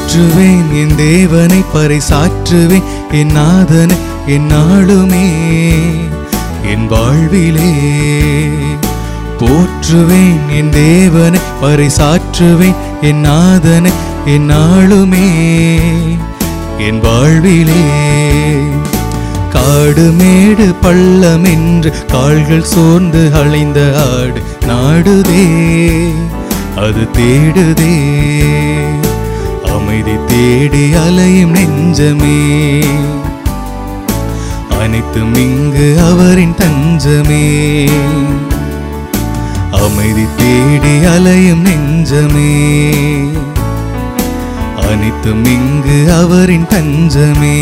போற்றுவேன் என் தேவனை பறைசாற்றுவேன் என் நாதனை என் நாளுமே என் வாழ்விலே போற்றுவேன் என் தேவனை பறைசாற்றுவேன் என் நாதனை என் நாளுமே என் வாழ்விலே காடு மேடு பள்ளம் என்று கால்கள் சோர்ந்து அலைந்த ஆடு நாடுதே அது தேடுதே அமைதி தேடி அலையும் நெஞ்சமே அனைத்தும் இங்கு அவரின் தஞ்சமே அமைதி தேடி அலையும் நெஞ்சமே அனைத்தும் இங்கு அவரின் தஞ்சமே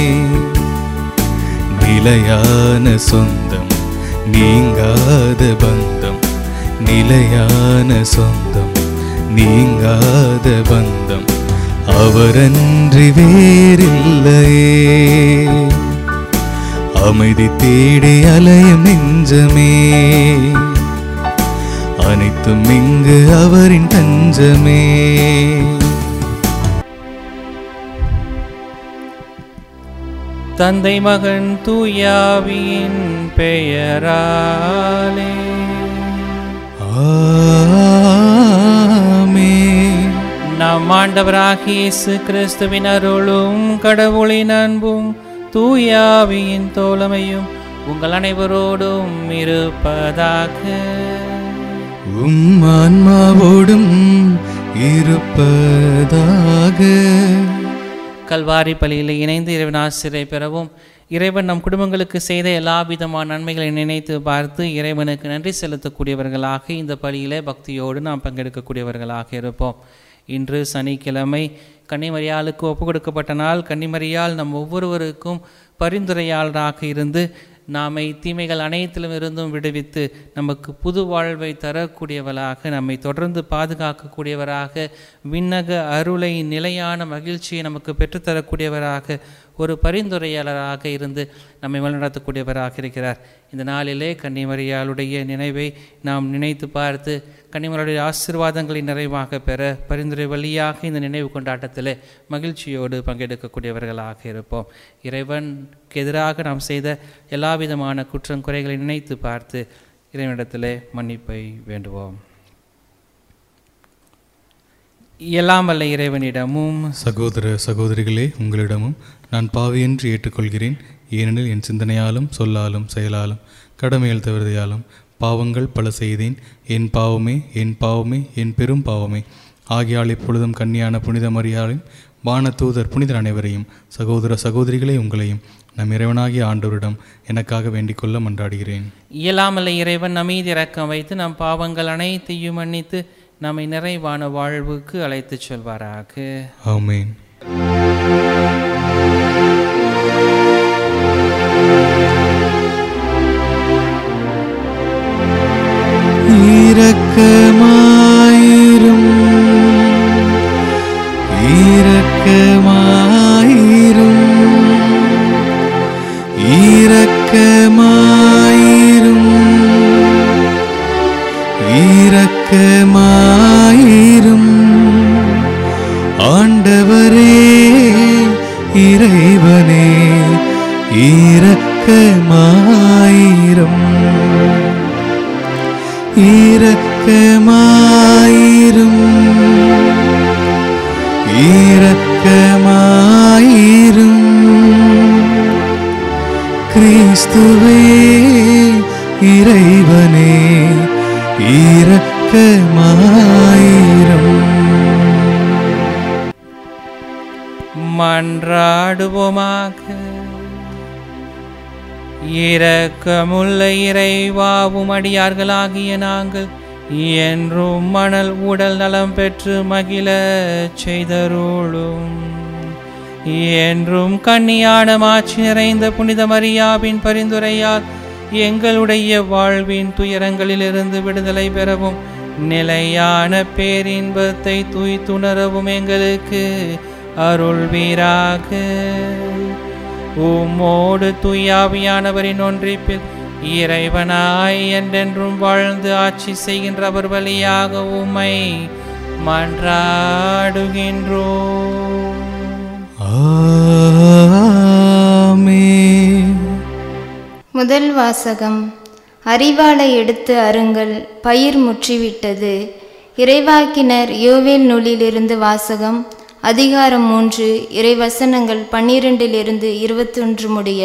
நிலையான சொந்தம் நீங்காத பந்தம் நிலையான சொந்தம் நீங்காத பந்தம் அவரன்றி வேறில்லையே அமைதி தேடி அலையும் நெஞ்சமே அனைத்தும் இங்கு அவரின் தஞ்சமே தந்தை மகன் தூயாவியின் பெயராலே ஆமென். நம் ஆண்டவராகிய இயேசு கிறிஸ்துவின் அருளும் கடவுளின் அன்பும் தூயாவியின் தோழமையும் உங்கள் அனைவரோடும் இருப்பதாக உம் ஆன்மாவோடும் இருப்பதாக கல்வாரி பலியில் இணைந்து இறைவன் ஆசிரியை பெறவும் இறைவன் நம் குடும்பங்களுக்கு செய்த எல்லா விதமான நன்மைகளை நினைத்து பார்த்து இறைவனுக்கு நன்றி செலுத்தக்கூடியவர்களாக இந்த பலியிலே பக்தியோடு நாம் பங்கெடுக்கக்கூடியவர்களாக இருப்போம் இன்று சனிக்கிழமை கன்னிமரியாளுக்கு ஒப்பு கொடுக்கப்பட்ட நாள் கன்னிமரியால் நம் ஒவ்வொருவருக்கும் பரிந்துரையாளராக இருந்து நாமை தீமைகள் அனைத்திலும் இருந்தும் விடுவித்து நமக்கு புது வாழ்வை தரக்கூடியவளாக நம்மை தொடர்ந்து பாதுகாக்கக்கூடியவராக விண்ணக அருளை நிலையான மகிழ்ச்சியை நமக்கு பெற்றுத்தரக்கூடியவராக ஒரு பரிந்துரையாளராக இருந்து நம்மை வழிநடத்தக்கூடியவராக இருக்கிறார் இந்த நாளிலே கன்னிமரியாளுடைய நினைவை நாம் நினைத்து பார்த்து கன்னிமரியாளுடைய ஆசீர்வாதங்களை நிறைவாக பெற பரிந்துரை வழியாக இந்த நினைவு கொண்டாட்டத்திலே மகிழ்ச்சியோடு பங்கெடுக்கக்கூடியவர்களாக இருப்போம் இறைவனுக்கு எதிராக நாம் செய்த எல்லா விதமான குற்றம் குறைகளை நினைத்து பார்த்து இறைவனிடத்திலே மன்னிப்பை வேண்டுவோம் எல்லாம் வல்ல இறைவனிடமும் சகோதர சகோதரிகளே உங்களிடமும் நான் பாவியென்று ஏற்றுக்கொள்கிறேன் ஏனெனில் என் சிந்தனையாலும் சொல்லாலும் செயலாலும் கடமையில் தவிர்தையாலும் பாவங்கள் பல செய்தேன் என் பாவமே என் பாவமே என் பெரும் பாவமே ஆகியால் இப்பொழுதும் கன்னியான புனித மரியாதையும் வானதூதர் புனிதர் அனைவரையும் சகோதர சகோதரிகளே உங்களையும் நம் இறைவனாகிய ஆண்டவரிடம் எனக்காக வேண்டிக் கொள்ள மன்றாடுகிறேன் இயலாமல்ல இறைவன் நம்மீது இரக்கம் வைத்து நம் பாவங்கள் அனைத்தையும் மன்னித்து நம்மை நிறைவான வாழ்வுக்கு அழைத்துச் செல்வாராக ஆமென் இரக்கமாயிரும் இரக்கமாயிரும் இரக்கமாயிரும் இரக்கமாயிரும் ஆண்டவரே இறைவனே இரக்கமாயிரும் இரக்கமாயிரும் இரக்கமாயிரும் கிறிஸ்துவே இறைவனே இரக்கமாயிரும் மன்றாடுவோமாக இரக்கமுள்ள இறைவாவும் அடியார்களாகிய நாங்கள் என்றும் மணல் உடல் நலம் பெற்று மகிழ செய்தருளும் என்றும் கன்னியான மாட்சி நிறைந்த புனித மரியாவின் பரிந்துரையால் எங்களுடைய வாழ்வின் துயரங்களிலிருந்து விடுதலை பெறவும் நிலையான பேரின்பத்தை தூய்த்துணரவும் எங்களுக்கு அருள்வீராக உம்மோடு துயாவியானவரின் ஒன்றிப்பில் இறைவனாய் என்றென்றும் வாழ்ந்து ஆட்சி செய்கின்றவர் வழியாக உம்மை மன்றாடுகின்றோம் ஆமென் முதல் வாசகம் அறிவாளை எடுத்து அருங்கள் பயிர் முற்றிவிட்டது இறைவாக்கினர் யோவேல் நூலிலிருந்து வாசகம் அதிகாரம் மூன்று இறைவசனங்கள் பன்னிரண்டிலிருந்து இருபத்தொன்று முடிய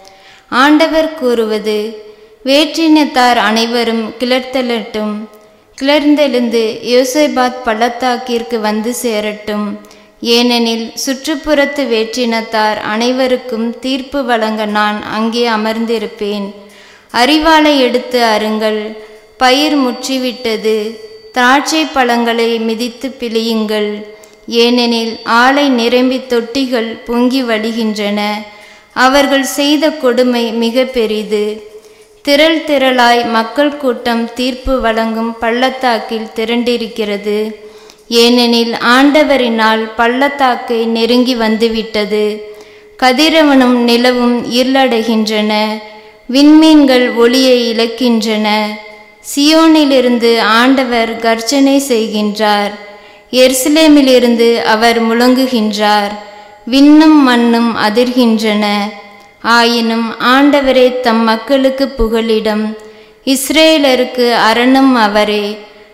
ஆண்டவர் கூறுவது வேற்றினத்தார் அனைவரும் கிளர்த்தலட்டும் கிளர்ந்தெழுந்து யோசேபாத் பள்ளத்தாக்கிற்கு வந்து சேரட்டும் ஏனெனில் சுற்றுப்புறத்து வேற்றினத்தார் அனைவருக்கும் தீர்ப்பு வழங்க நான் அங்கே அமர்ந்திருப்பேன் அறிவாளை எடுத்து அருங்கள் பயிர் முற்றிவிட்டது திராட்சை பழங்களை மிதித்து பிழியுங்கள் ஏனெனில் ஆலை நிரம்பி தொட்டிகள் பொங்கி வழிகின்றன அவர்கள் செய்த கொடுமை மிக பெரிது திரள் திரளாய் மக்கள் கூட்டம் தீர்ப்பு வழங்கும் பள்ளத்தாக்கில் திரண்டிருக்கிறது ஏனெனில் ஆண்டவரினால் பள்ளத்தாக்கை நெருங்கி வந்துவிட்டது கதிரவனும் நிலவும் இருளடைகின்றன விண்மீன்கள் ஒளியை இழக்கின்றன சியோனிலிருந்து ஆண்டவர் கர்ஜனை செய்கின்றார் எருசலேமிலிருந்து அவர் முழங்குகின்றார் விண்ணும் மண்ணும் அதிர்கின்றன ஆயினும் ஆண்டவரே தம் மக்களுக்கு புகலிடம் இஸ்ரேலருக்கு அரணும் அவரே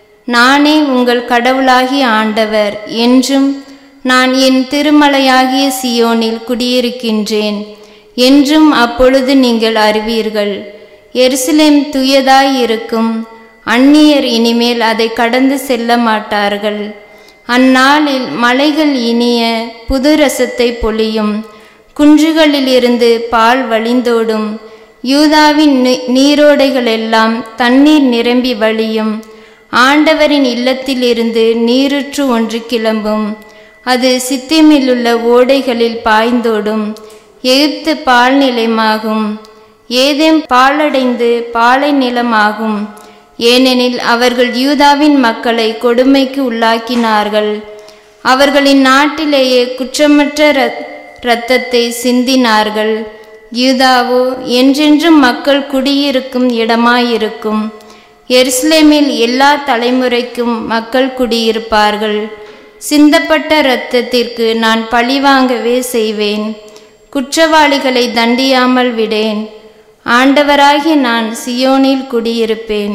நானே உங்கள் கடவுளாகிய ஆண்டவர் என்றும் நான் என் திருமலையாகிய சியோனில் குடியிருக்கின்றேன் என்றும் அப்பொழுது நீங்கள் அறிவீர்கள் எருசலேம் துயதாயிருக்கும் அந்நியர் இனிமேல் அதை கடந்து செல்ல மாட்டார்கள் அந்நாளில் மலைகள் இனிய புது ரசத்தை பொழியும் குன்றுகளிலிருந்து பால் வழிந்தோடும் யூதாவின் நீ- நீரோடைகளெல்லாம் தண்ணீர் நிரம்பி வழியும் ஆண்டவரின் இல்லத்திலிருந்து நீருற்று ஒன்று கிளம்பும் அது சித்திமிலுள்ள ஓடைகளில் பாய்ந்தோடும் எகிப்து பால் நிலமாகும் ஏதேம் பாலடைந்து பாலை நிலமாகும் ஏனெனில் அவர்கள் யூதாவின் மக்களை கொடுமைக்கு உள்ளாக்கினார்கள் அவர்களின் நாட்டிலேயே குற்றமற்ற இரத்- இரத்தத்தை சிந்தினார்கள் யூதாவோ என்றென்றும் மக்கள் குடியிருக்கும் இடமாயிருக்கும் எருசலேமில் எல்லா தலைமுறைக்கும் மக்கள் குடியிருப்பார்கள் சிந்தப்பட்ட இரத்தத்திற்கு நான் பழிவாங்கவே செய்வேன் குற்றவாளிகளை தண்டியாமல் விடேன் ஆண்டவராகிய நான் சியோனில் குடியிருப்பேன்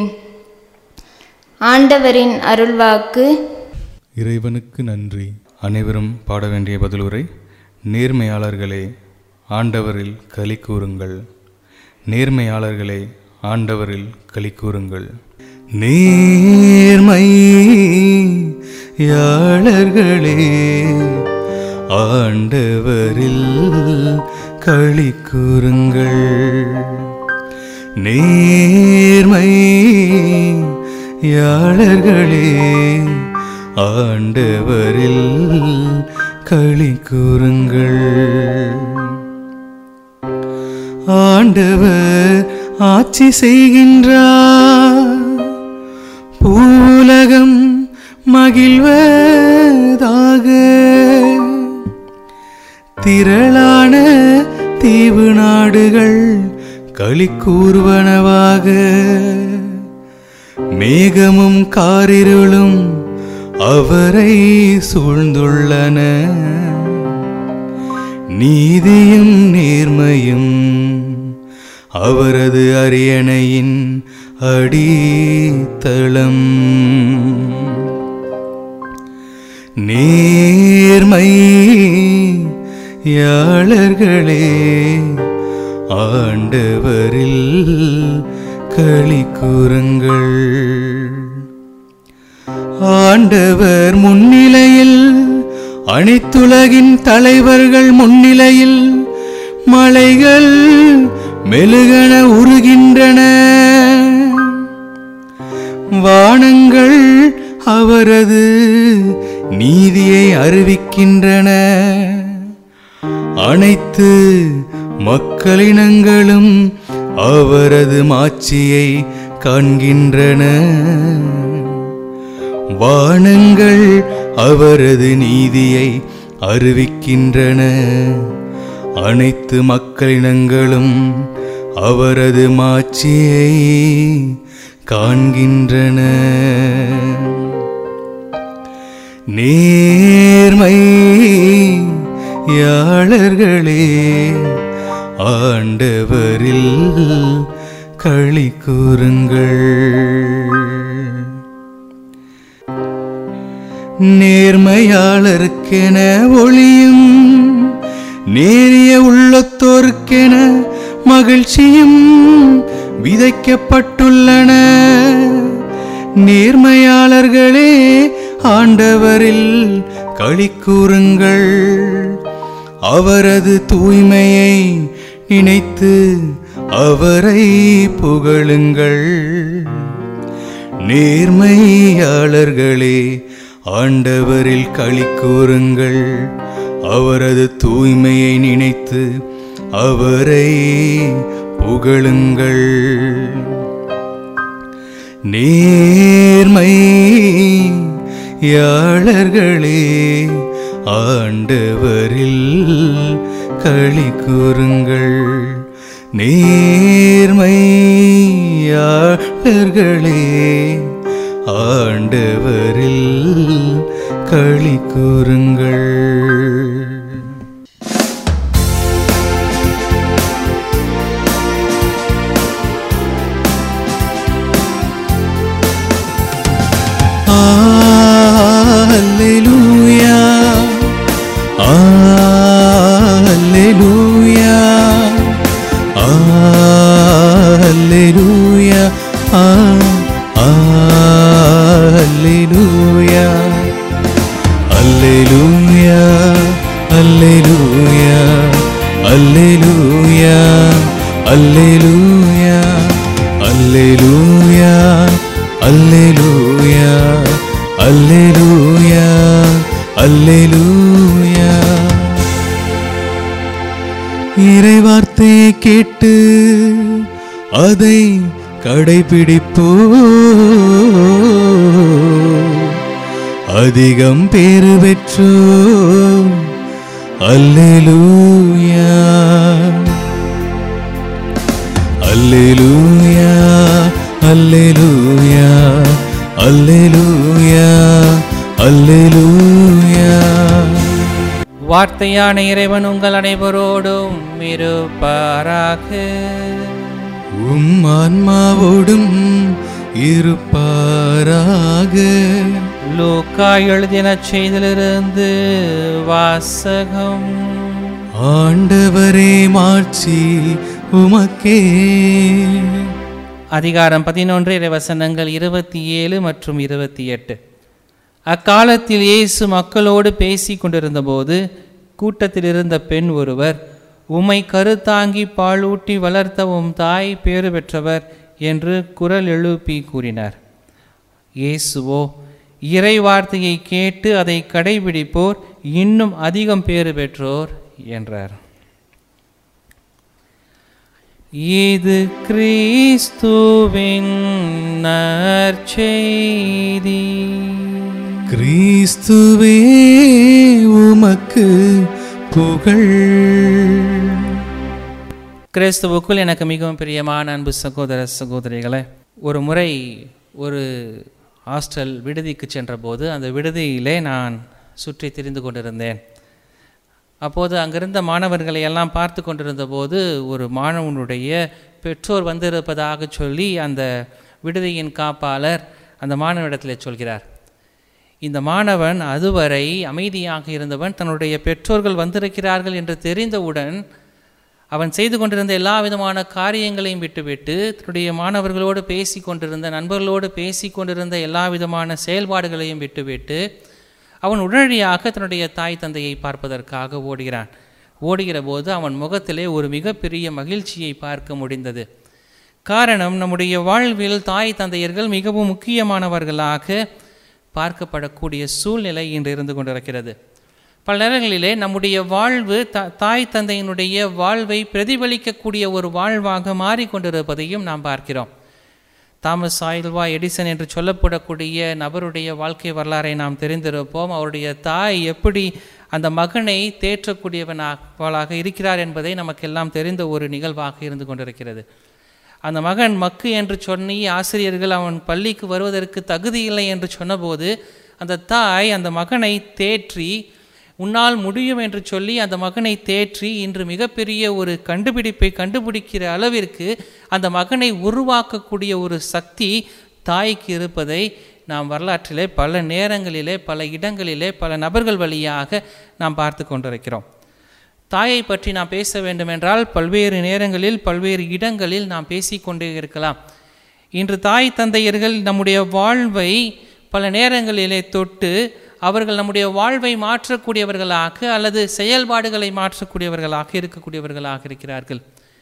ஆண்டவரின் அருள்வாக்கு இறைவனுக்கு நன்றி அனைவரும் பாட வேண்டிய பதிலுரை நேர்மையாளர்களே ஆண்டவரில் களி கூறுங்கள் நேர்மையாளர்களே ஆண்டவரில் களி கூறுங்கள் நேர்மை யாளர்களே ஆண்டவரில் களி கூறுங்கள் நேர்மை யாளர்களே ஆண்டவரில் களி கூறுங்கள் ஆண்டவர் ஆட்சி செய்கின்றார் பூலகம் மகிழ்வதாக திரளான தீவு நாடுகள் களி கூறுவனவாக மேகமும் காரிருளும் அவரை சூழ்ந்துள்ளன நீதியும் நேர்மையும் அவரது அரியணையின் அடித்தளம் நேர்மை யாளர்களே ஆண்டவரில் களி கூறுங்கள் ஆண்டவர் முன்னிலையில் அனைத்துலகின் தலைவர்கள் முன்னிலையில் மலைகள் மெழுகன உருகின்றன வானங்கள் அவரது நீதியை அறிவிக்கின்றன அனைத்து மக்களினங்களும் அவரது மாட்சியை காண்கின்றன வானங்கள் அவரது நீதியை அறிவிக்கின்றன அனைத்து மக்களினங்களும் அவரது மாட்சியை காண்கின்றன நேர்மையாளர்களே ஆண்டவரில் களி கூறுங்கள் நேர்மையாளருக்கென ஒளியும் நேரிய உள்ளத்தோருக்கென மகிழ்ச்சியும் விதைக்கப்பட்டுள்ளன நேர்மையாளர்களே ஆண்டவரில் களி கூறுங்கள் அவரது தூய்மையை நினைத்து அவரை புகழுங்கள் நேர்மையாளர்களே ஆண்டவரில் களி கூறுங்கள் அவரது தூய்மையை நினைத்து அவரை புகழுங்கள் நேர்மையாளர்களே ஆண்டவரில் களி கூறுங்கள் நேர்மையாளர்களே ஆண்டவரில் களி கூறுங்கள் Alleluia. Alleluia. Alleluia. Alleluia. Alleluia. Alleluia. Alleluia. Alleluia. Alleluia. Alleluia. Alleluia. Alleluia. இறைவார்த்தையை கேட்டு அதை கடைபிடிப்போ அதிகம் பேறு பெற்றோ அல்லேலூயா அல்லேலூயா அல்லேலூயா அல்லேலூயா அல்லேலூயா வார்த்தையான இறைவன் உங்கள் அனைவரோடும் இருப்பாராக உம் ஆன்மாவோடும் இருப்பாராக லூக்கா எழுதின செய்திலிருந்து வாசகம் ஆண்டவரே மாட்சி உமக்கே அதிகாரம் பதினொன்று இறைவசனங்கள் இருபத்தி ஏழு மற்றும் இருபத்தி எட்டு அக்காலத்தில் இயேசு மக்களோடு பேசி கொண்டிருந்தபோது கூட்டத்தில் இருந்த பெண் ஒருவர் உம்மை கருத்தாங்கி பாலூட்டி வளர்த்த உம் தாய் பேறு பெற்றவர் என்று குரல் எழுப்பி கூறினார் இயேசுவோ இறை வார்த்தையை கேட்டு அதை கடைபிடிப்போர் இன்னும் அதிகம் பேறு பெற்றோர் என்றார் இது கிறிஸ்துவின் நற்செய்தி கிறிஸ்துவே உமக்கு புகழ் கிறிஸ்துவுக்குள் எனக்கு மிகவும் பிரியமான அன்பு சகோதர சகோதரிகளே ஒரு முறை ஒரு ஹாஸ்டல் விடுதிக்கு சென்றபோது அந்த விடுதியிலே நான் சுற்றி திரிந்து கொண்டிருந்தேன் அப்போது அங்கிருந்த மாணவர்களை எல்லாம் பார்த்து கொண்டிருந்த போது ஒரு மாணவனுடைய பெற்றோர் வந்திருப்பதாக சொல்லி அந்த விடுதியின் காப்பாளர் அந்த மாணவனிடத்தில் சொல்கிறார் இந்த மாணவன் அதுவரை அமைதியாக இருந்தவன் தன்னுடைய பெற்றோர்கள் வந்திருக்கிறார்கள் என்று தெரிந்தவுடன் அவன் செய்து கொண்டிருந்த எல்லா விதமான காரியங்களையும் விட்டுவிட்டு தன்னுடைய மாணவர்களோடு பேசி கொண்டிருந்த நண்பர்களோடு பேசி கொண்டிருந்த எல்லா விதமான செயல்பாடுகளையும் விட்டுவிட்டு அவன் உடனடியாக தன்னுடைய தாய் தந்தையை பார்ப்பதற்காக ஓடுகிறான் ஓடுகிற போது அவன் முகத்திலே ஒரு மிகப்பெரிய மகிழ்ச்சியை பார்க்க முடிந்தது காரணம் நம்முடைய வாழ்வில் தாய் தந்தையர்கள் மிகவும் முக்கியமானவர்களாக பார்க்கப்படக்கூடிய சூழ்நிலை இன்று இருந்து கொண்டிருக்கிறது பல நேரங்களிலே நம்முடைய வாழ்வு த தாய் தந்தையினுடைய வாழ்வை பிரதிபலிக்கக்கூடிய ஒரு வாழ்வாக மாறிக்கொண்டிருப்பதையும் நாம் பார்க்கிறோம் தாமஸ் ஆயில்வா எடிசன் என்று சொல்லப்படக்கூடிய நபருடைய வாழ்க்கை வரலாறை நாம் தெரிந்திருப்போம் அவருடைய தாய் எப்படி அந்த மகனை தேற்றக்கூடியவனாக இருக்கிறார் என்பதை நமக்கெல்லாம் தெரிந்த ஒரு நிகழ்வாக இருந்து கொண்டிருக்கிறது அந்த மகன் மக்கு என்று சொன்னி ஆசிரியர்கள் அவன் பள்ளிக்கு வருவதற்கு தகுதி இல்லை என்று சொன்னபோது அந்த தாய் அந்த மகனை தேற்றி உன்னால் முடியும் என்று சொல்லி அந்த மகனை தேற்றி இன்று மிகப்பெரிய ஒரு கண்டுபிடிப்பை கண்டுபிடிக்கிற அளவிற்கு அந்த மகனை உருவாக்கக்கூடிய ஒரு சக்தி தாய்க்கு இருப்பதை நாம் வரலாற்றிலே பல நேரங்களிலே பல இடங்களிலே பல நபர்கள் வழியாக நாம் பார்த்து கொண்டிருக்கிறோம் தாயை பற்றி நாம் பேச வேண்டுமென்றால் பல்வேறு நேரங்களில் பல்வேறு இடங்களில் நாம் பேசிக்கொண்டே இருக்கலாம் இன்று தாய் தந்தையர்கள் நம்முடைய வாழ்வை பல நேரங்களிலே தொட்டு அவர்கள் நம்முடைய வாழ்வை மாற்றக்கூடியவர்களாக அல்லது செயல்பாடுகளை மாற்றக்கூடியவர்களாக இருக்கக்கூடியவர்களாக இருக்கிறார்கள்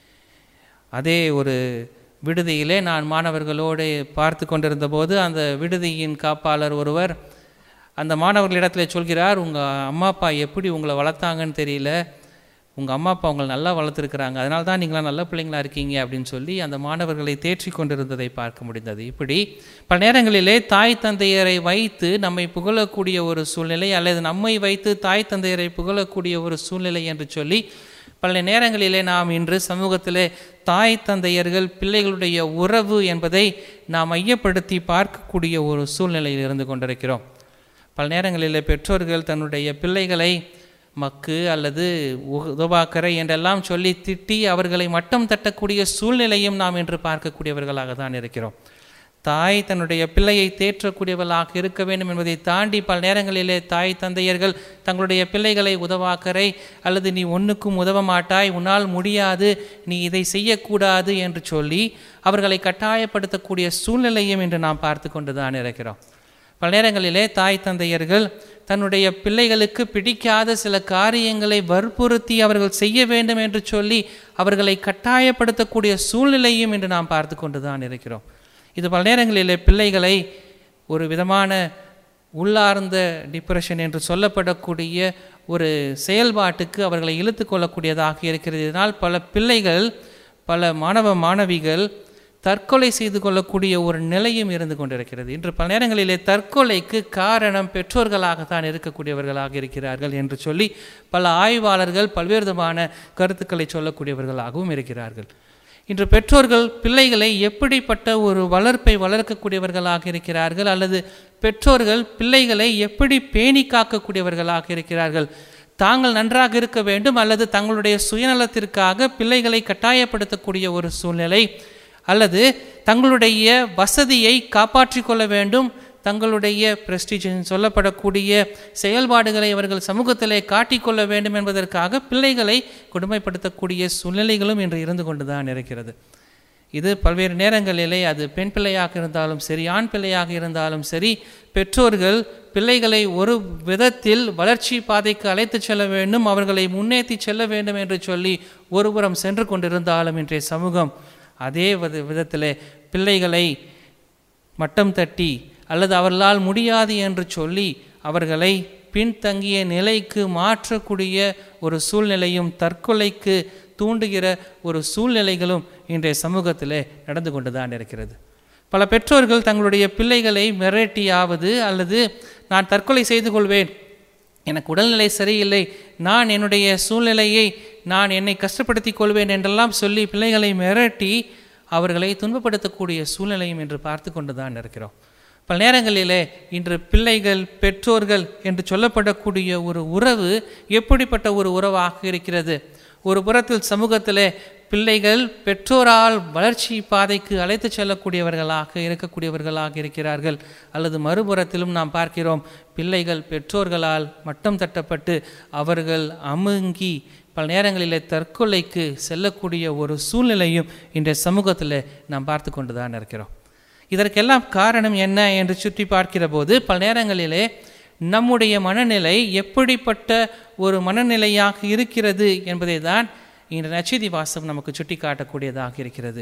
அதே ஒரு விடுதியிலே நான் மாணவர்களோடு பார்த்து கொண்டிருந்த போது அந்த விடுதியின் காப்பாளர் ஒருவர் அந்த மாணவர்களிடத்தில் சொல்கிறார் உங்கள் அம்மா அப்பா எப்படி உங்களை வளர்த்தாங்கன்னு தெரியல உங்கள் அம்மா அப்பா உங்களை நல்லா வளர்த்துருக்குறாங்க அதனால தான் நீங்களாம் நல்ல பிள்ளைங்களா இருக்கீங்க அப்படின்னு சொல்லி அந்த மாணவர்களை தேற்றி கொண்டிருந்ததை பார்க்க முடிந்தது இப்படி பல நேரங்களிலே தாய் தந்தையரை வைத்து நம்மை புகழக்கூடிய ஒரு சூழ்நிலை அல்லது நம்மை வைத்து தாய் தந்தையரை புகழக்கூடிய ஒரு சூழ்நிலை என்று சொல்லி பல நேரங்களிலே நாம் இன்று சமூகத்திலே தாய் தந்தையர்கள் பிள்ளைகளுடைய உறவு என்பதை நாம் மையப்படுத்தி பார்க்கக்கூடிய ஒரு சூழ்நிலையில் இருந்து கொண்டிருக்கிறோம் பல நேரங்களிலே பெற்றோர்கள் தன்னுடைய பிள்ளைகளை மக்கு அல்லது உதவாக்கரை என்றெல்லாம் சொல்லி திட்டி அவர்களை மட்டம் தட்டக்கூடிய சூழ்நிலையும் நாம் இன்று பார்க்கக்கூடியவர்களாக தான் இருக்கிறோம் தாய் தன்னுடைய பிள்ளையை தேற்றக்கூடியவர்களாக இருக்க வேண்டும் என்பதை தாண்டி பல நேரங்களிலே தாய் தந்தையர்கள் தங்களுடைய பிள்ளைகளை உதவாக்கரை அல்லது நீ ஒன்றுக்கும் உதவ மாட்டாய் உன்னால் முடியாது நீ இதை செய்யக்கூடாது என்று சொல்லி அவர்களை கட்டாயப்படுத்தக்கூடிய சூழ்நிலையும் இன்று நாம் பார்த்து கொண்டு தான் இருக்கிறோம் பல நேரங்களிலே தாய் தந்தையர்கள் தன்னுடைய பிள்ளைகளுக்கு பிடிக்காத சில காரியங்களை வற்புறுத்தி அவர்கள் செய்ய வேண்டும் என்று சொல்லி அவர்களை கட்டாயப்படுத்தக்கூடிய சூழ்நிலையும் இன்று நாம் பார்த்து கொண்டு தான் இருக்கிறோம் இது பல நேரங்களிலே பிள்ளைகளை ஒரு விதமான உள்ளார்ந்த டிப்ரெஷன் என்று சொல்லப்படக்கூடிய ஒரு செயல்பாட்டுக்கு அவர்களை இழுத்து கொள்ளக்கூடியதாக இருக்கிறது இதனால் பல பிள்ளைகள் பல மாணவ மாணவிகள் தற்கொலை செய்து கொள்ளக்கூடிய ஒரு நிலையும் இருந்து கொண்டிருக்கிறது இன்று பல நேரங்களிலே தற்கொலைக்கு காரணம் பெற்றோர்களாகத்தான் இருக்கக்கூடியவர்களாக இருக்கிறார்கள் என்று சொல்லி பல ஆய்வாளர்கள் பல்வேறு விதமான கருத்துக்களை சொல்லக்கூடியவர்களாகவும் இருக்கிறார்கள் இன்று பெற்றோர்கள் பிள்ளைகளை எப்படிப்பட்ட ஒரு வளர்ப்பை வளர்க்கக்கூடியவர்களாக இருக்கிறார்கள் அல்லது பெற்றோர்கள் பிள்ளைகளை எப்படி பேணி காக்கக்கூடியவர்களாக இருக்கிறார்கள் தாங்கள் நன்றாக இருக்க வேண்டும் அல்லது தங்களுடைய சுயநலத்திற்காக பிள்ளைகளை கட்டாயப்படுத்தக்கூடிய ஒரு சூழ்நிலை அல்லது தங்களுடைய வசதியை காப்பாற்றிக் கொள்ள வேண்டும் தங்களுடைய பிரஸ்டீஜ் சொல்லப்படக்கூடிய செயல்பாடுகளை அவர்கள் சமூகத்திலே காட்டிக்கொள்ள வேண்டும் என்பதற்காக பிள்ளைகளை கொடுமைப்படுத்தக்கூடிய சூழ்நிலைகளும் இன்று இருந்து கொண்டுதான் இருக்கிறது இது பல்வேறு நேரங்களிலே அது பெண் பிள்ளையாக இருந்தாலும் சரி ஆண் பிள்ளையாக இருந்தாலும் சரி பெற்றோர்கள் பிள்ளைகளை ஒரு விதத்தில் வளர்ச்சி பாதைக்கு அழைத்து செல்ல வேண்டும் அவர்களை முன்னேற்றி செல்ல வேண்டும் என்று சொல்லி ஒருபுறம் சென்று கொண்டிருந்தாலும் இன்றைய சமூகம் அதே வித விதத்திலே பிள்ளைகளை மட்டம் தட்டி அல்லது அவர்களால் முடியாது என்று சொல்லி அவர்களை பின்தங்கிய நிலைக்கு மாற்றக்கூடிய ஒரு சூழ்நிலையும் தற்கொலைக்கு தூண்டுகிற ஒரு சூழ்நிலைகளும் இன்றைய சமூகத்தில் நடந்து கொண்டு தான் இருக்கிறது பல பெற்றோர்கள் தங்களுடைய பிள்ளைகளை மிரட்டியாவது அல்லது நான் தற்கொலை செய்து கொள்வேன் எனக்கு உடல்நிலை சரியில்லை நான் என்னுடைய சூழ்நிலையை நான் என்னை கஷ்டப்படுத்திக் கொள்வேன் என்றெல்லாம் சொல்லி பிள்ளைகளை மிரட்டி அவர்களை துன்பப்படுத்தக்கூடிய சூழ்நிலையும் இன்று பார்த்து கொண்டு தான் இருக்கிறோம் பல நேரங்களிலே இன்று பிள்ளைகள் பெற்றோர்கள் என்று சொல்லப்படக்கூடிய ஒரு உறவு எப்படிப்பட்ட ஒரு உறவாக இருக்கிறது ஒரு புறத்தில் சமூகத்திலே பிள்ளைகள் பெற்றோரால் வளர்ச்சி பாதைக்கு அழைத்து செல்லக்கூடியவர்களாக இருக்கக்கூடியவர்களாக இருக்கிறார்கள் அல்லது மறுபுறத்திலும் நாம் பார்க்கிறோம் பிள்ளைகள் பெற்றோர்களால் மட்டம் தட்டப்பட்டு அவர்கள் அமுங்கி பல நேரங்களிலே தற்கொலைக்கு செல்லக்கூடிய ஒரு சூழ்நிலையும் இன்றைய சமூகத்தில் நாம் பார்த்து கொண்டு தான் இருக்கிறோம் இதற்கெல்லாம் காரணம் என்ன என்று சுற்றி பார்க்கிற போது பல நேரங்களிலே நம்முடைய மனநிலை எப்படிப்பட்ட ஒரு மனநிலையாக இருக்கிறது என்பதை தான் இந்த நச்செய்தி வாசம் நமக்கு சுட்டி காட்டக்கூடியதாக இருக்கிறது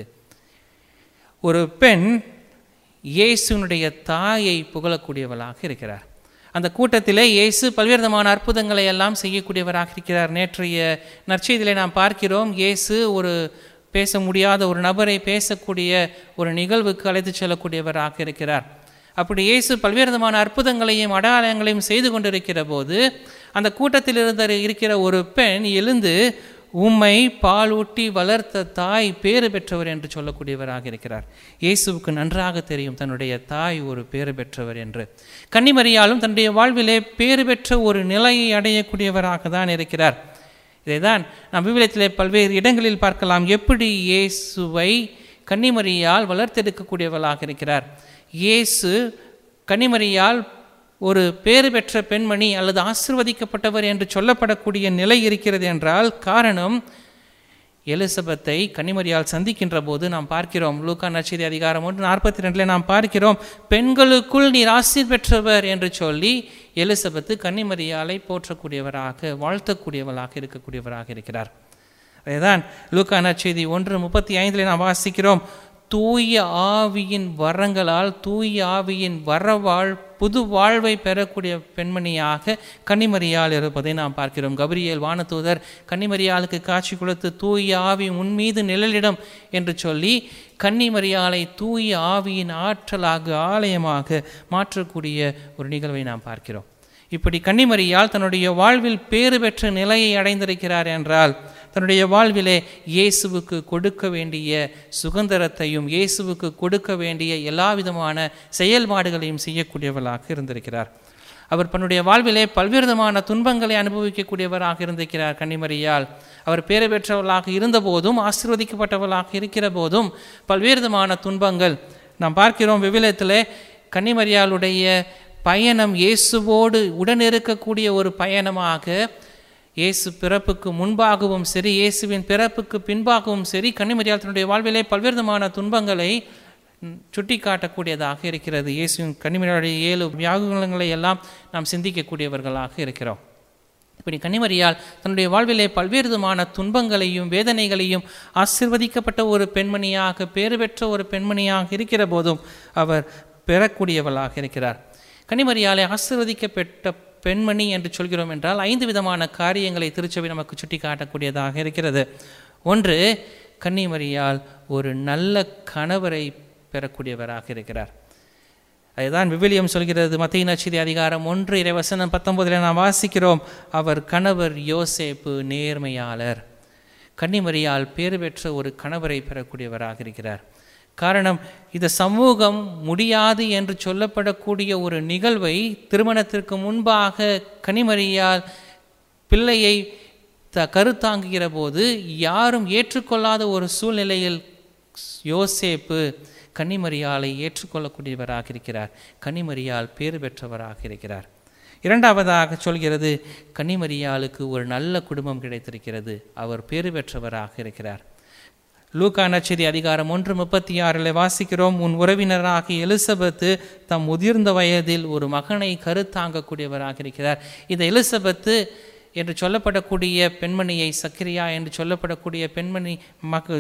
ஒரு பெண் இயேசுனுடைய தாயை புகழக்கூடியவளாக இருக்கிறார் அந்த கூட்டத்திலே இயேசு பல்வேறு விதமான அற்புதங்களை எல்லாம் செய்யக்கூடியவராக இருக்கிறார் நேற்றைய நற்செய்தியிலே நாம் பார்க்கிறோம் இயேசு ஒரு பேச முடியாத ஒரு நபரை பேசக்கூடிய ஒரு நிகழ்வுக்கு அழைத்து செல்லக்கூடியவராக இருக்கிறார் அப்படி இயேசு பல்வேறு விதமான அற்புதங்களையும் அடையாளங்களையும் செய்து கொண்டிருக்கிற போது அந்த கூட்டத்தில் இருந்த இருக்கிற ஒரு பெண் எழுந்து உம்மை பாலூட்டி வளர்த்த தாய் பேறு பெற்றவர் என்று சொல்லக்கூடியவராக இருக்கிறார் இயேசுவுக்கு நன்றாக தெரியும் தன்னுடைய தாய் ஒரு பேறு பெற்றவர் என்று கன்னிமரியாலும் தன்னுடைய வாழ்விலே பேறு பெற்ற ஒரு நிலையை அடையக்கூடியவராக தான் இருக்கிறார் இதைதான் நாம் விவிலியத்திலே பல்வேறு இடங்களில் பார்க்கலாம் எப்படி இயேசுவை கன்னிமரியால் வளர்த்தெடுக்கக்கூடியவளாக இருக்கிறார் இயேசு கன்னிமரியால் ஒரு பேறு பெற்ற பெண்மணி அல்லது ஆசிர்வதிக்கப்பட்டவர் என்று சொல்லப்படக்கூடிய நிலை இருக்கிறது என்றால் காரணம் எலிசபெத்தை கன்னிமரியால் சந்திக்கின்ற போது நாம் பார்க்கிறோம் லூக்கா நச்செய்தி அதிகாரம் ஒன்று நாற்பத்தி ரெண்டில் நாம் பார்க்கிறோம் பெண்களுக்குள் நீர் ஆசீர் பெற்றவர் என்று சொல்லி எலிசபெத்து கன்னிமரியாலை போற்றக்கூடியவராக வாழ்த்தக்கூடியவளாக இருக்கக்கூடியவராக இருக்கிறார் அதுதான் லூக்கா நச்செய்தி ஒன்று முப்பத்தி ஐந்தில் நாம் வாசிக்கிறோம் தூய ஆவியின் வரங்களால் தூய ஆவியின் வரவாழ் புது வாழ்வை பெறக்கூடிய பெண்மணியாக கன்னிமரியால் இருப்பதை நாம் பார்க்கிறோம் கபிரியல் வானதூதர் கன்னிமரியாளுக்கு காட்சி கொடுத்து தூய ஆவி உன்மீது நிழலிடம் என்று சொல்லி கன்னிமரியாலை தூய ஆவியின் ஆற்றலாக ஆலயமாக மாற்றக்கூடிய ஒரு நிகழ்வை நாம் பார்க்கிறோம் இப்படி கன்னிமரியால் தன்னுடைய வாழ்வில் பேறு பெற்ற நிலையை அடைந்திருக்கிறார் என்றால் தன்னுடைய வாழ்விலே இயேசுவுக்கு கொடுக்க வேண்டிய சுதந்திரத்தையும் இயேசுவுக்கு கொடுக்க வேண்டிய எல்லா விதமான செயல்பாடுகளையும் செய்யக்கூடியவளாக இருந்திருக்கிறார் அவர் தன்னுடைய வாழ்விலே பல்வேறு விதமான துன்பங்களை அனுபவிக்கக்கூடியவராக இருந்திருக்கிறார் கன்னிமரியால் அவர் பேறு பெற்றவளாக இருந்தபோதும் ஆசீர்வதிக்கப்பட்டவளாக இருக்கிற போதும் பல்வேறு விதமான துன்பங்கள் நாம் பார்க்கிறோம் விவிலியத்திலே கன்னிமரியாளுடைய பயணம் இயேசுவோடு உடனிருக்கக்கூடிய ஒரு பயணமாக இயேசு பிறப்புக்கு முன்பாகவும் சரி இயேசுவின் பிறப்புக்கு பின்பாகவும் சரி கன்னிமரியால் தன்னுடைய வாழ்விலே பல்வேறு விதமான துன்பங்களை சுட்டி காட்டக்கூடியதாக இருக்கிறது இயேசுவின் கன்னிமரியாளுடைய ஏழு வியாகுலங்களை எல்லாம் நாம் சிந்திக்கக்கூடியவர்களாக இருக்கிறோம் இப்படி கன்னிமரியால் தன்னுடைய வாழ்விலே பல்வேறு விதமான துன்பங்களையும் வேதனைகளையும் ஆசிர்வதிக்கப்பட்ட ஒரு பெண்மணியாக பேறு பெற்ற ஒரு பெண்மணியாக இருக்கிற போதும் அவர் பெறக்கூடியவளாக இருக்கிறார் கன்னிமரியாலை ஆசிர்வதிக்கப்பட்ட பெண்மணி என்று சொல்கிறோம் என்றால் ஐந்து விதமான காரியங்களை திருச்சபை நமக்கு சுட்டி காட்டக்கூடியதாக இருக்கிறது ஒன்று கன்னிமரியால் ஒரு நல்ல கணவரை பெறக்கூடியவராக இருக்கிறார் அதுதான் விவிலியம் சொல்கிறது மத்திய நச்சதி அதிகாரம் ஒன்று இறைவசனம் பத்தொன்பதில் நாம் வாசிக்கிறோம் அவர் கணவர் யோசேப்பு நேர்மையாளர் கன்னிமரியால் பேறு பெற்ற ஒரு கணவரை பெறக்கூடியவராக இருக்கிறார் காரணம் இந்த சமூகம் முடியாது என்று சொல்லப்படக்கூடிய ஒரு நிகழ்வை திருமணத்திற்கு முன்பாக கனிமறியால் பிள்ளையை த கருத்தாங்குகிற போது யாரும் ஏற்றுக்கொள்ளாத ஒரு சூழ்நிலையில் யோசேப்பு கன்னிமரியாலை ஏற்றுக்கொள்ளக்கூடியவராக இருக்கிறார் கன்னிமரியால் பேறு பெற்றவராக இருக்கிறார் இரண்டாவதாக சொல்கிறது கன்னிமரியாளுக்கு ஒரு நல்ல குடும்பம் கிடைத்திருக்கிறது அவர் பேறு பெற்றவராக இருக்கிறார் லூக்கா நச்செய்தி அதிகாரம் ஒன்று முப்பத்தி ஆறில் வாசிக்கிறோம் உன் உறவினராக எலிசபெத்து தம் முதிர்ந்த வயதில் ஒரு மகனை கருத்தாங்கக்கூடியவராக இருக்கிறார் இந்த எலிசபெத்து என்று சொல்லப்படக்கூடிய பெண்மணியை சக்கிரியா என்று சொல்லப்படக்கூடிய பெண்மணி மக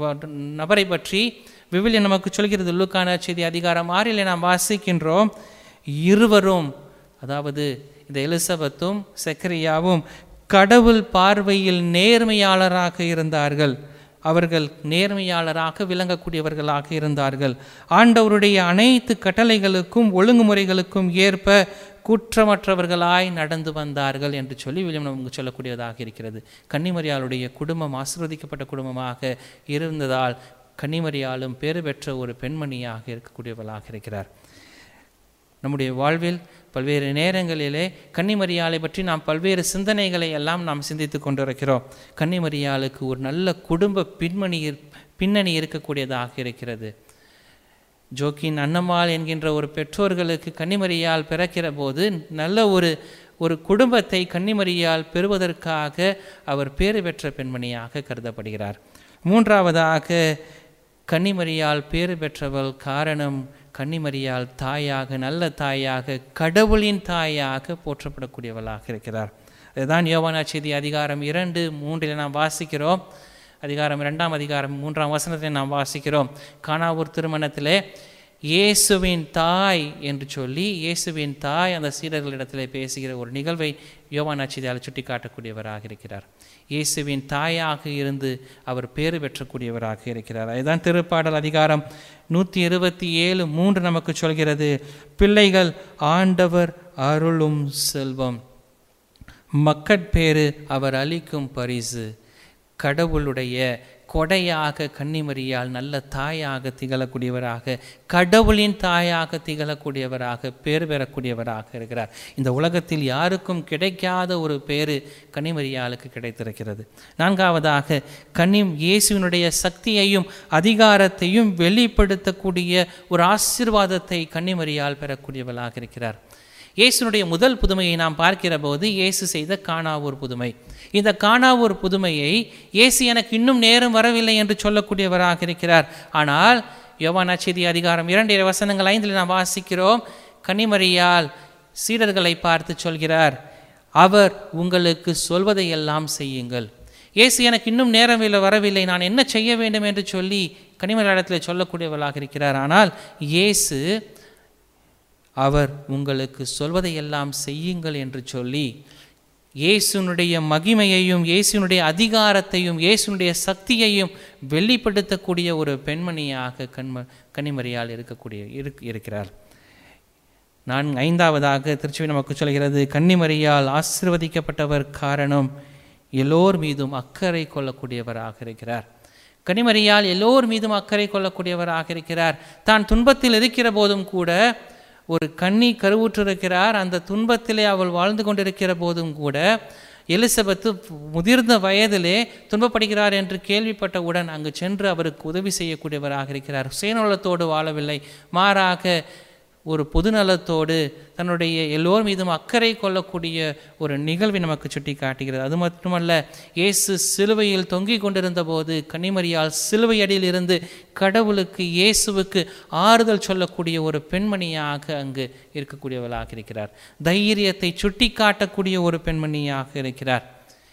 நபரை பற்றி விவிலியம் நமக்கு சொல்கிறது லூக்கா நச்செய்தி அதிகாரம் ஆறில் நாம் வாசிக்கின்றோம் இருவரும் அதாவது இந்த எலிசபெத்தும் சக்கரியாவும் கடவுள் பார்வையில் நேர்மையாளராக இருந்தார்கள் அவர்கள் நேர்மையாளராக விளங்கக்கூடியவர்களாக இருந்தார்கள் ஆண்டவருடைய அனைத்து கட்டளைகளுக்கும் ஒழுங்குமுறைகளுக்கும் ஏற்ப குற்றமற்றவர்களாய் நடந்து வந்தார்கள் என்று சொல்லி வில்லியம் நமக்கு சொல்லக்கூடியதாக இருக்கிறது கன்னிமரியாளுடைய குடும்பம் ஆசிர்வதிக்கப்பட்ட குடும்பமாக இருந்ததால் கன்னிமரியாலும் பேறு பெற்ற ஒரு பெண்மணியாக இருக்கக்கூடியவர்களாக இருக்கிறார் நம்முடைய வாழ்வில் பல்வேறு நேரங்களிலே கன்னிமரியாலை பற்றி நாம் பல்வேறு சிந்தனைகளை எல்லாம் நாம் சிந்தித்து கொண்டிருக்கிறோம் கன்னிமரியாளுக்கு ஒரு நல்ல குடும்ப பின்மணி பின்னணி இருக்கக்கூடியதாக இருக்கிறது ஜோக்கின் அன்னம்மாள் என்கின்ற ஒரு பெற்றோர்களுக்கு கன்னிமரியால் பிறக்கிற போது நல்ல ஒரு ஒரு குடும்பத்தை கன்னிமரியால் பெறுவதற்காக அவர் பேறு பெற்ற பெண்மணியாக கருதப்படுகிறார் மூன்றாவதாக கன்னிமரியால் பேறு பெற்றவள் காரணம் கன்னிமரியால் தாயாக நல்ல தாயாக கடவுளின் தாயாக போற்றப்படக்கூடியவளாக இருக்கிறார் அதுதான் யோவானா செய்தி அதிகாரம் இரண்டு மூன்றில் நாம் வாசிக்கிறோம் அதிகாரம் இரண்டாம் அதிகாரம் மூன்றாம் வசனத்தில் நாம் வாசிக்கிறோம் காணாவூர் திருமணத்திலே இயேசுவின் தாய் என்று சொல்லி இயேசுவின் தாய் அந்த சீடர்களிடத்திலே பேசுகிற ஒரு நிகழ்வை யோவானாச்சிதியால் சுட்டி காட்டக்கூடியவராக இருக்கிறார் இயேசுவின் தாயாக இருந்து அவர் பேறு பெற்றக்கூடியவராக இருக்கிறார் அதுதான் திருப்பாடல் அதிகாரம் நூற்றி இருபத்தி ஏழு மூன்று நமக்கு சொல்கிறது பிள்ளைகள் ஆண்டவர் அருளும் செல்வம் மக்கட்பேறு அவர் அளிக்கும் பரிசு கடவுளுடைய கொடையாக கன்னிமரியால் நல்ல தாயாக திகழக்கூடியவராக கடவுளின் தாயாக திகழக்கூடியவராக பேர் பெறக்கூடியவராக இருக்கிறார் இந்த உலகத்தில் யாருக்கும் கிடைக்காத ஒரு பேரு கன்னிமரியாளுக்கு கிடைத்திருக்கிறது நான்காவதாக கன்னி இயேசுவினுடைய சக்தியையும் அதிகாரத்தையும் வெளிப்படுத்தக்கூடிய ஒரு ஆசீர்வாதத்தை கன்னிமரியால் பெறக்கூடியவளாக இருக்கிறார் இயேசுனுடைய முதல் புதுமையை நாம் பார்க்கிற போது இயேசு செய்த காணாவூர் புதுமை இந்த காணாவூர் புதுமையை இயேசு எனக்கு இன்னும் நேரம் வரவில்லை என்று சொல்லக்கூடியவராக இருக்கிறார் ஆனால் யோவான் நச்செய்தி அதிகாரம் இரண்டு வசனங்கள் ஐந்தில் நாம் வாசிக்கிறோம் கன்னிமரியால் சீடர்களை பார்த்து சொல்கிறார் அவர் உங்களுக்கு சொல்வதையெல்லாம் செய்யுங்கள் இயேசு எனக்கு இன்னும் நேரம் இல்லை வரவில்லை நான் என்ன செய்ய வேண்டும் என்று சொல்லி கனிமரியாளத்தில் சொல்லக்கூடியவர்களாக இருக்கிறார் ஆனால் இயேசு அவர் உங்களுக்கு சொல்வதையெல்லாம் செய்யுங்கள் என்று சொல்லி இயேசுனுடைய மகிமையையும் இயேசுனுடைய அதிகாரத்தையும் இயேசுனுடைய சக்தியையும் வெளிப்படுத்தக்கூடிய ஒரு பெண்மணியாக கண்ம கனிமறியால் இருக்கக்கூடிய இருக் இருக்கிறார் நான் ஐந்தாவதாக திருச்சுவை நமக்கு சொல்கிறது கன்னிமரியால் ஆசிர்வதிக்கப்பட்டவர் காரணம் எல்லோர் மீதும் அக்கறை கொள்ளக்கூடியவராக இருக்கிறார் கனிமரியால் எல்லோர் மீதும் அக்கறை கொள்ளக்கூடியவராக இருக்கிறார் தான் துன்பத்தில் இருக்கிற போதும் கூட ஒரு கண்ணி கருவுற்றிருக்கிறார் அந்த துன்பத்திலே அவள் வாழ்ந்து கொண்டிருக்கிற போதும் கூட எலிசபெத்து முதிர்ந்த வயதிலே துன்பப்படுகிறார் என்று கேள்விப்பட்டவுடன் அங்கு சென்று அவருக்கு உதவி செய்யக்கூடியவராக இருக்கிறார் சுயநலத்தோடு வாழவில்லை மாறாக ஒரு பொதுநலத்தோடு தன்னுடைய எல்லோர் மீதும் அக்கறை கொள்ளக்கூடிய ஒரு நிகழ்வை நமக்கு சுட்டி காட்டுகிறது அது மட்டுமல்ல இயேசு சிலுவையில் தொங்கிக் கொண்டிருந்த போது கன்னிமரியால் சிலுவை அடியில் இருந்து கடவுளுக்கு இயேசுவுக்கு ஆறுதல் சொல்லக்கூடிய ஒரு பெண்மணியாக அங்கு இருக்கக்கூடியவளாக இருக்கிறார் தைரியத்தை சுட்டி காட்டக்கூடிய ஒரு பெண்மணியாக இருக்கிறார்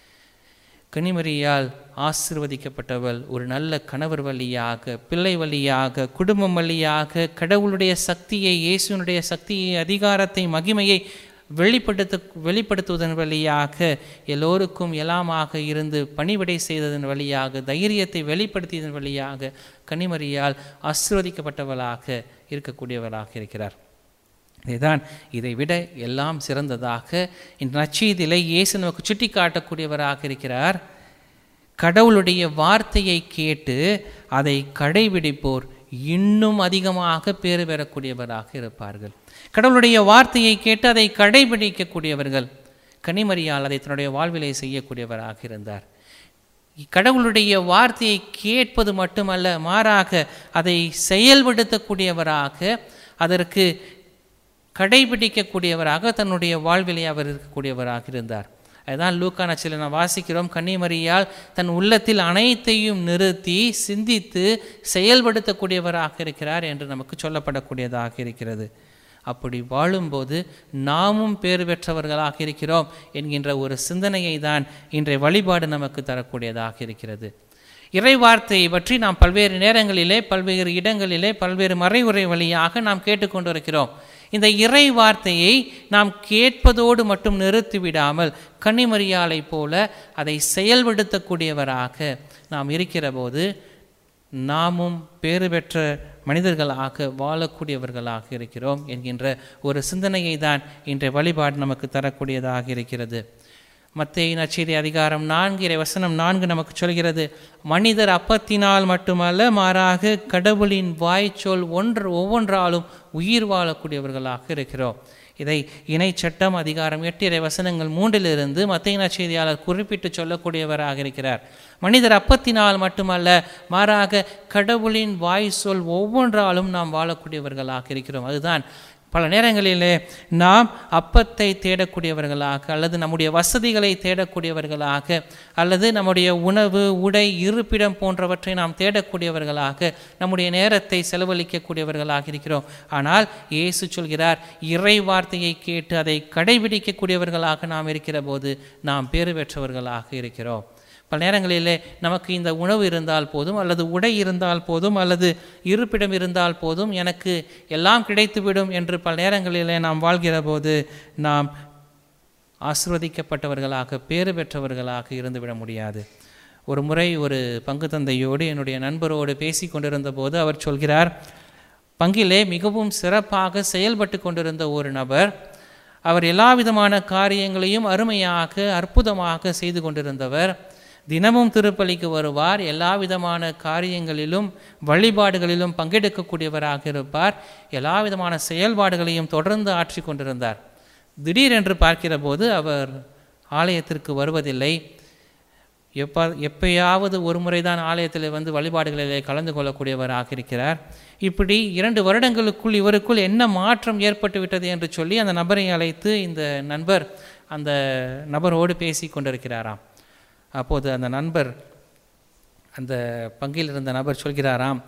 கனிமரியால் ஆசிர்வதிக்கப்பட்டவள் ஒரு நல்ல கணவர் வழியாக பிள்ளை வழியாக குடும்பம் வழியாக கடவுளுடைய சக்தியை இயேசுனுடைய சக்தியை அதிகாரத்தை மகிமையை வெளிப்படுத்த வெளிப்படுத்துவதன் வழியாக எல்லோருக்கும் எல்லாமாக இருந்து பணிவிடை செய்ததன் வழியாக தைரியத்தை வெளிப்படுத்தியதன் வழியாக கனிமரியால் ஆசிர்வதிக்கப்பட்டவளாக இருக்கக்கூடியவளாக இருக்கிறார் இதுதான் இதை விட எல்லாம் சிறந்ததாக இந்த நச்சீதிலை இயேசு நமக்கு சுட்டி காட்டக்கூடியவராக இருக்கிறார் கடவுளுடைய வார்த்தையை கேட்டு அதை கடைபிடிப்போர் இன்னும் அதிகமாக பேறு பெறக்கூடியவராக இருப்பார்கள் கடவுளுடைய வார்த்தையை கேட்டு அதை கடைபிடிக்கக்கூடியவர்கள் கனிமறியால் அதை தன்னுடைய வாழ்விலை செய்யக்கூடியவராக இருந்தார் கடவுளுடைய வார்த்தையை கேட்பது மட்டுமல்ல மாறாக அதை செயல்படுத்தக்கூடியவராக அதற்கு கடைபிடிக்கக்கூடியவராக தன்னுடைய வாழ்விலே அவர் இருக்கக்கூடியவராக இருந்தார் அதுதான் லூக்கா நச்சில் நான் வாசிக்கிறோம் கன்னிமரியால் தன் உள்ளத்தில் அனைத்தையும் நிறுத்தி சிந்தித்து செயல்படுத்தக்கூடியவராக இருக்கிறார் என்று நமக்கு சொல்லப்படக்கூடியதாக இருக்கிறது அப்படி வாழும்போது நாமும் பேறு பெற்றவர்களாக இருக்கிறோம் என்கின்ற ஒரு சிந்தனையை தான் இன்றைய வழிபாடு நமக்கு தரக்கூடியதாக இருக்கிறது இறை வார்த்தையை பற்றி நாம் பல்வேறு நேரங்களிலே பல்வேறு இடங்களிலே பல்வேறு மறைவுரை வழியாக நாம் கேட்டுக்கொண்டிருக்கிறோம் இந்த இறை வார்த்தையை நாம் கேட்பதோடு மட்டும் நிறுத்திவிடாமல் கன்னிமரியாலை போல அதை செயல்படுத்தக்கூடியவராக நாம் இருக்கிற போது நாமும் பேறு பெற்ற மனிதர்களாக வாழக்கூடியவர்களாக இருக்கிறோம் என்கின்ற ஒரு சிந்தனையை தான் இன்றைய வழிபாடு நமக்கு தரக்கூடியதாக இருக்கிறது மத்திய நச்செய்தி அதிகாரம் நான்கு இறை வசனம் நான்கு நமக்கு சொல்கிறது மனிதர் அப்பத்தினால் மட்டுமல்ல மாறாக கடவுளின் வாய்ச்சொல் ஒன்று ஒவ்வொன்றாலும் உயிர் வாழக்கூடியவர்களாக இருக்கிறோம் இதை இணை சட்டம் அதிகாரம் எட்டு இறை வசனங்கள் மூன்றிலிருந்து மத்திய நச்செய்தியாளர் குறிப்பிட்டு சொல்லக்கூடியவராக இருக்கிறார் மனிதர் அப்பத்தினால் மட்டுமல்ல மாறாக கடவுளின் வாய் சொல் ஒவ்வொன்றாலும் நாம் வாழக்கூடியவர்களாக இருக்கிறோம் அதுதான் பல நேரங்களிலே நாம் அப்பத்தை தேடக்கூடியவர்களாக அல்லது நம்முடைய வசதிகளை தேடக்கூடியவர்களாக அல்லது நம்முடைய உணவு உடை இருப்பிடம் போன்றவற்றை நாம் தேடக்கூடியவர்களாக நம்முடைய நேரத்தை செலவழிக்கக்கூடியவர்களாக இருக்கிறோம் ஆனால் இயேசு சொல்கிறார் இறை வார்த்தையை கேட்டு அதை கடைபிடிக்கக்கூடியவர்களாக நாம் இருக்கிற போது நாம் பேறு பெற்றவர்களாக இருக்கிறோம் பல நேரங்களிலே நமக்கு இந்த உணவு இருந்தால் போதும் அல்லது உடை இருந்தால் போதும் அல்லது இருப்பிடம் இருந்தால் போதும் எனக்கு எல்லாம் கிடைத்துவிடும் என்று பல நேரங்களிலே நாம் வாழ்கிற போது நாம் ஆசிர்வதிக்கப்பட்டவர்களாக பேறு பெற்றவர்களாக இருந்துவிட முடியாது ஒரு முறை ஒரு பங்கு தந்தையோடு என்னுடைய நண்பரோடு பேசி கொண்டிருந்த போது அவர் சொல்கிறார் பங்கிலே மிகவும் சிறப்பாக செயல்பட்டு கொண்டிருந்த ஒரு நபர் அவர் எல்லா விதமான காரியங்களையும் அருமையாக அற்புதமாக செய்து கொண்டிருந்தவர் தினமும் திருப்பலிக்கு வருவார் எல்லா விதமான காரியங்களிலும் வழிபாடுகளிலும் பங்கெடுக்கக்கூடியவராக இருப்பார் எல்லா விதமான செயல்பாடுகளையும் தொடர்ந்து ஆற்றி கொண்டிருந்தார் திடீரென்று பார்க்கிற போது அவர் ஆலயத்திற்கு வருவதில்லை எப்ப எப்பயாவது ஒரு முறை தான் ஆலயத்தில் வந்து வழிபாடுகளிலே கலந்து கொள்ளக்கூடியவராக இருக்கிறார் இப்படி இரண்டு வருடங்களுக்குள் இவருக்குள் என்ன மாற்றம் ஏற்பட்டு விட்டது என்று சொல்லி அந்த நபரை அழைத்து இந்த நண்பர் அந்த நபரோடு பேசி கொண்டிருக்கிறாராம் அப்போது அந்த நண்பர் அந்த பங்கில் இருந்த நபர் சொல்கிறாராம்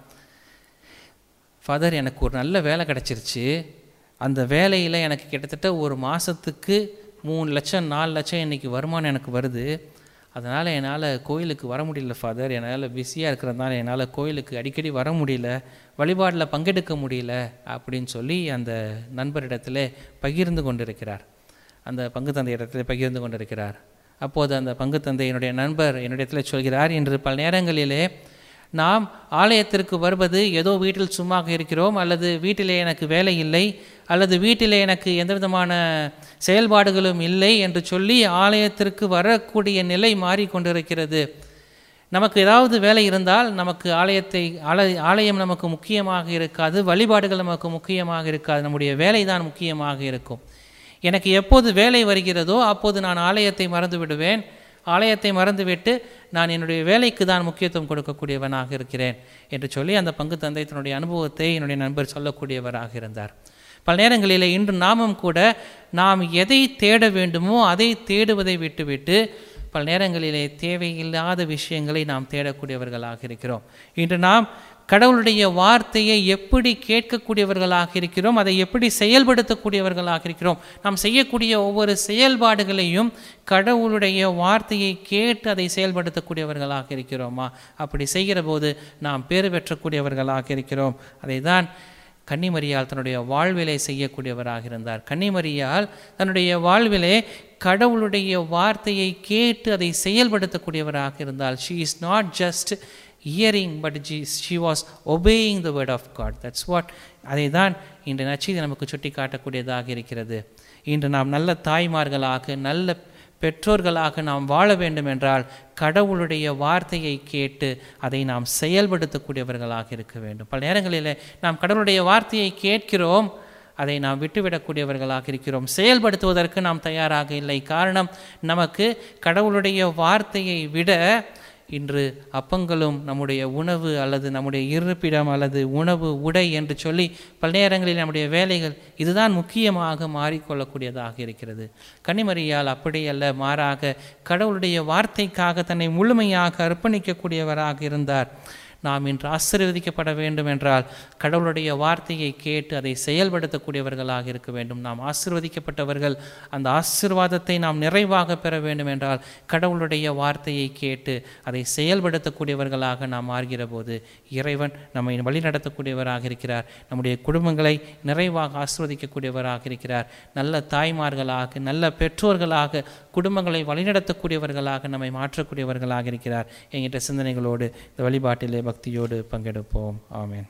ஃபாதர் எனக்கு ஒரு நல்ல வேலை கிடச்சிருச்சு அந்த வேலையில் எனக்கு கிட்டத்தட்ட ஒரு மாதத்துக்கு மூணு லட்சம் நாலு லட்சம் இன்றைக்கி வருமானம் எனக்கு வருது அதனால் என்னால் கோயிலுக்கு வர முடியல ஃபாதர் என்னால் பிஸியாக இருக்கிறதுனால என்னால் கோயிலுக்கு அடிக்கடி வர முடியல வழிபாடில் பங்கெடுக்க முடியல அப்படின்னு சொல்லி அந்த நண்பரிடத்தில் பகிர்ந்து கொண்டிருக்கிறார் அந்த பங்கு தந்தை இடத்துல பகிர்ந்து கொண்டிருக்கிறார் அப்போது அந்த பங்கு தந்தை என்னுடைய நண்பர் என்னிடத்தில் சொல்கிறார் இன்று பல நேரங்களிலே நாம் ஆலயத்திற்கு வருவது ஏதோ வீட்டில் சும்மாக இருக்கிறோம் அல்லது வீட்டிலே எனக்கு வேலை இல்லை அல்லது வீட்டிலே எனக்கு எந்த விதமான செயல்பாடுகளும் இல்லை என்று சொல்லி ஆலயத்திற்கு வரக்கூடிய நிலை மாறிக்கொண்டிருக்கிறது நமக்கு ஏதாவது வேலை இருந்தால் நமக்கு ஆலயத்தை ஆலய ஆலயம் நமக்கு முக்கியமாக இருக்காது வழிபாடுகள் நமக்கு முக்கியமாக இருக்காது நம்முடைய வேலை தான் முக்கியமாக இருக்கும் எனக்கு எப்போது வேலை வருகிறதோ அப்போது நான் ஆலயத்தை மறந்து விடுவேன் ஆலயத்தை மறந்துவிட்டு நான் என்னுடைய வேலைக்கு தான் முக்கியத்துவம் கொடுக்கக்கூடியவனாக இருக்கிறேன் என்று சொல்லி அந்த பங்கு தந்தை தன்னுடைய அனுபவத்தை என்னுடைய நண்பர் சொல்லக்கூடியவராக இருந்தார் பல நேரங்களில் இன்று நாமும் கூட நாம் எதை தேட வேண்டுமோ அதை தேடுவதை விட்டுவிட்டு பல நேரங்களிலே தேவையில்லாத விஷயங்களை நாம் தேடக்கூடியவர்களாக இருக்கிறோம் இன்று நாம் கடவுளுடைய வார்த்தையை எப்படி கேட்கக்கூடியவர்களாக இருக்கிறோம் அதை எப்படி செயல்படுத்தக்கூடியவர்களாக இருக்கிறோம் நாம் செய்யக்கூடிய ஒவ்வொரு செயல்பாடுகளையும் கடவுளுடைய வார்த்தையை கேட்டு அதை செயல்படுத்தக்கூடியவர்களாக இருக்கிறோமா அப்படி செய்கிற போது நாம் பேறு பெற்றக்கூடியவர்களாக இருக்கிறோம் அதை தான் கன்னிமரியால் தன்னுடைய வாழ்விலை செய்யக்கூடியவராக இருந்தார் கன்னிமரியால் தன்னுடைய வாழ்விலே கடவுளுடைய வார்த்தையை கேட்டு அதை செயல்படுத்தக்கூடியவராக இருந்தால் she is not just hearing but ஜி she was obeying the word of God that's what அதை தான் இன்று நச்சீது நமக்கு சுட்டி காட்டக்கூடியதாக இருக்கிறது இன்று நாம் நல்ல தாய்மார்களாக நல்ல பெற்றோர்களாக நாம் வாழ வேண்டும் என்றால் கடவுளுடைய வார்த்தையை கேட்டு அதை நாம் செயல்படுத்தக்கூடியவர்களாக இருக்க வேண்டும் பல நேரங்களில் நாம் கடவுளுடைய வார்த்தையை கேட்கிறோம் அதை நாம் விட்டுவிடக்கூடியவர்களாக இருக்கிறோம் செயல்படுத்துவதற்கு நாம் தயாராக இல்லை காரணம் நமக்கு கடவுளுடைய வார்த்தையை விட இன்று அப்பங்களும் நம்முடைய உணவு அல்லது நம்முடைய இருப்பிடம் அல்லது உணவு உடை என்று சொல்லி பல நேரங்களில் நம்முடைய வேலைகள் இதுதான் முக்கியமாக மாறிக்கொள்ளக்கூடியதாக இருக்கிறது கன்னிமரியால் அப்படியல்ல மாறாக கடவுளுடைய வார்த்தைக்காக தன்னை முழுமையாக அர்ப்பணிக்கக்கூடியவராக இருந்தார் நாம் இன்று ஆசீர்வதிக்கப்பட வேண்டும் என்றால் கடவுளுடைய வார்த்தையை கேட்டு அதை செயல்படுத்தக்கூடியவர்களாக இருக்க வேண்டும் நாம் ஆசீர்வதிக்கப்பட்டவர்கள் அந்த ஆசீர்வாதத்தை நாம் நிறைவாக பெற வேண்டும் என்றால் கடவுளுடைய வார்த்தையை கேட்டு அதை செயல்படுத்தக்கூடியவர்களாக நாம் மாறுகிற போது இறைவன் நம்மை வழிநடத்தக்கூடியவராக இருக்கிறார் நம்முடைய குடும்பங்களை நிறைவாக ஆசீர்வதிக்கக்கூடியவராக இருக்கிறார் நல்ல தாய்மார்களாக நல்ல பெற்றோர்களாக குடும்பங்களை வழிநடத்தக்கூடியவர்களாக நம்மை மாற்றக்கூடியவர்களாக இருக்கிறார் என்கின்ற சிந்தனைகளோடு இந்த வழிபாட்டிலே பக்தியோடு பங்கெடுப்போம் ஆமென்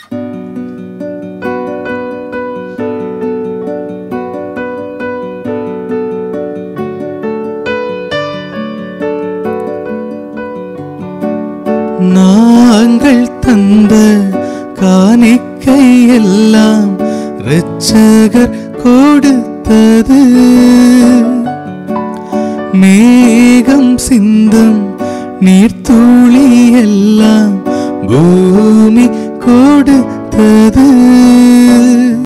நாங்கள் தந்த காணிக்கை எல்லாம் இரட்சகர் கொடுத்தது மேகம் சிந்தும் நீர்த்துளி எல்லாம் பூமி கொடுத்தது